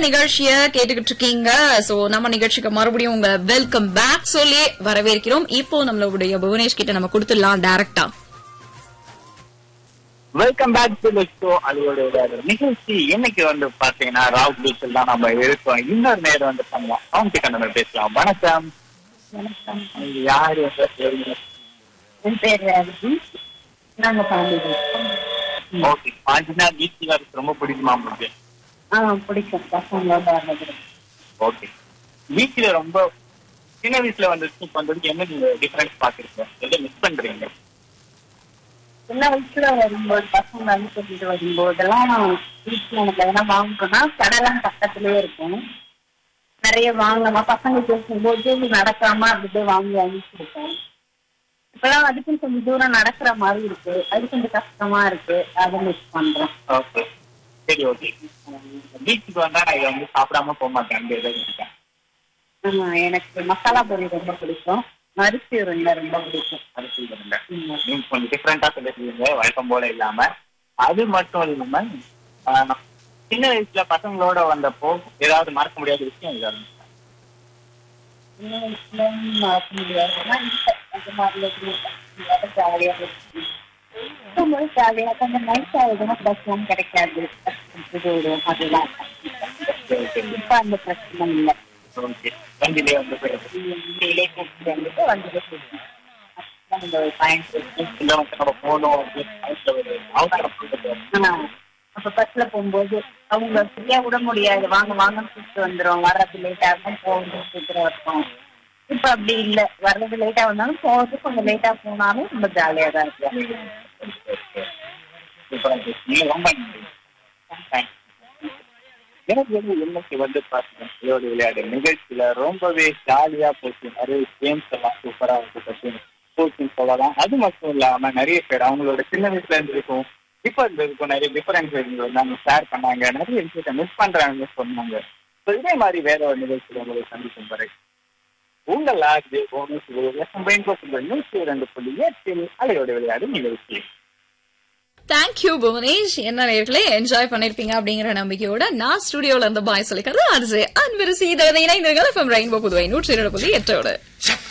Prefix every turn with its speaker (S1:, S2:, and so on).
S1: நிகழ்ச்சிய கேட்டுக்கிட்டு இருக்கீங்க சோ நம்ம நிகழ்ச்சிக்கு மறுபடியும் உங்க வெல்கம் பேக் சொல்லி வரவேற்கிறோம் இப்போ நம்மளுடைய புவனேஷ் கிட்ட நம்ம கொடுத்துடலாம் டைரக்டா
S2: வெல்கம் பேக் டு ஷோ அதோட நிகழ்ச்சி இன்னைக்கு வந்து பாத்தீங்கன்னா ராவ் பீச்சில் தான் நம்ம இருக்கோம் இன்னொரு நேரம் வந்து பண்ணலாம் அவங்க கிட்ட நம்ம பேசலாம் வணக்கம்
S3: வணக்கம்
S2: நீங்க யாரு என்ற பேருங்க?
S3: என் பேர் ரவி நாங்க ஃபேமிலி
S2: ஓகே பாஞ்சினா பீச் வரைக்கும் ரொம்ப பிடிக்குமா உங்களுக்கு
S3: ஆ பிடிக்கும் பசங்களோட வர்றது
S2: ஓகே பீச்ல ரொம்ப சின்ன வயசுல வந்து இப்போ வந்ததுக்கு என்ன நீங்க டிஃபரன்ஸ் பாக்குறீங்க எதை மிஸ் பண்றீங்க
S3: சின்ன வயசுல வரும்போது பசங்க வந்து கூட்டிட்டு வரும்போதெல்லாம் வீட்டுல எனக்கு எதனா வாங்கணும்னா கடைலாம் பக்கத்துலயே இருக்கும் நிறைய வாங்கலாம் பசங்க பேசும்போது நடக்காம அப்படியே வாங்கி வாங்கி கொடுப்போம் இப்பெல்லாம் அதுக்கும் கொஞ்சம் தூரம் நடக்கிற மாதிரி இருக்கு அது கொஞ்சம் கஷ்டமா இருக்கு அதை மிஸ் பண்றோம்
S2: ஓகே சரி ஓகே பீச்சுக்கு வந்தா நான் இதை வந்து சாப்பிடாம போக மாட்டேன் அங்கே எதாவது இருக்கேன்
S3: ஆமா, எனக்கு மசாலா பொரி ரொம்ப பிடிக்கும் அரிசி உருண்டை ரொம்ப பிடிக்கும்
S2: அரிசி உருண்டை.
S3: ம்.
S2: நீங்க கொஞ்சம் டிஃப்ரெண்டா சொல்லிருக்கீங்க வழக்கம் போல இல்லாம அது மட்டும் இல்லாம ஆஹ், சின்ன வயசுல பசங்களோட வந்தப்போ ஏதாவது மறக்க முடியாத விஷயம் ஏதாவது இருக்கா?
S3: சின்ன வயசுல மறக்க முடியாதுன்னா இல்ல. அது மாதிரி எதுவும் ஜாலியா இருக்கு இருக்கும்போது ஜாலியா கொஞ்சம் நைட் ஆகுதுன்னா பஸ் எல்லாம் கிடைக்காது இது விடும் அதெல்லாம்
S2: சரி, சரி.
S3: இப்ப அந்த பிரச்சனை இல்லை
S2: ஓகே வண்டியிலே வந்து போயிடுது.
S3: நீங்களே கூப்பிட்டு வந்துட்டு வந்துட்டு கூப்பிட்டு அந்த பாயிண்ட் இருக்கு
S2: இல்ல வந்து நம்ம போகணும் அப்படின்னு மனசுல ஒரு அவசரப்பட்டு
S3: ஆனா, அப்ப பஸ்ல போகும்போது அவங்க ஃப்ரீயா விட முடியாது வாங்க வாங்கன்னு கூப்பிட்டு வந்துரும் வர்றது லேட்டா இருக்கும் போகிறது சீக்கிரம் இருக்கும் இப்ப அப்படி இல்ல வர்றது லேட்டா வந்தாலும் போறது கொஞ்சம் லேட்டா போனாலும் ரொம்ப ஜாலியா தான் இருக்கு
S2: இப்போ நீங்க ரொம்ப நன்றி Thanks. எனக்கு வந்து இன்னைக்கு வந்து பாத்தீங்கன்னா இதோட விளையாடு நிகழ்ச்சியில ரொம்பவே ஜாலியா போச்சு நிறைய கேம்ஸ் எல்லாம் சூப்பரா வந்து பத்தி போச்சுன்னு சொல்லலாம் அது மட்டும் இல்லாம நிறைய பேர் அவங்களோட சின்ன வயசுல இருந்து இருக்கும் இப்ப இருந்திருக்கும் நிறைய டிஃபரன்ஸ் இருந்தாங்க ஷேர் பண்ணாங்க நிறைய விஷயத்த மிஸ் பண்றாங்கன்னு சொன்னாங்க So இதே மாதிரி வேற ஒரு நிகழ்ச்சியில உங்களை சந்திக்கும் வரை உங்கள் ஆர்ஜி போனஸ் நூற்றி இரண்டு புள்ளி எட்டில் அலையோட விளையாடு நிகழ்ச்சி
S1: தேங்க்யூ புவனேஷ் என்ன நேர்களே என்ஜாய் பண்ணிருப்பீங்க அப்படிங்கிற நம்பிக்கையோட நான் ஸ்டுடியோல இருந்து பாய் சொல்லிக்கிறது அது அன்பரசி இதை இணைந்திருங்கள் ரெயின்போ புதுவை நூற்றி இரண்டு புள்ளி எட்டோட
S4: Shut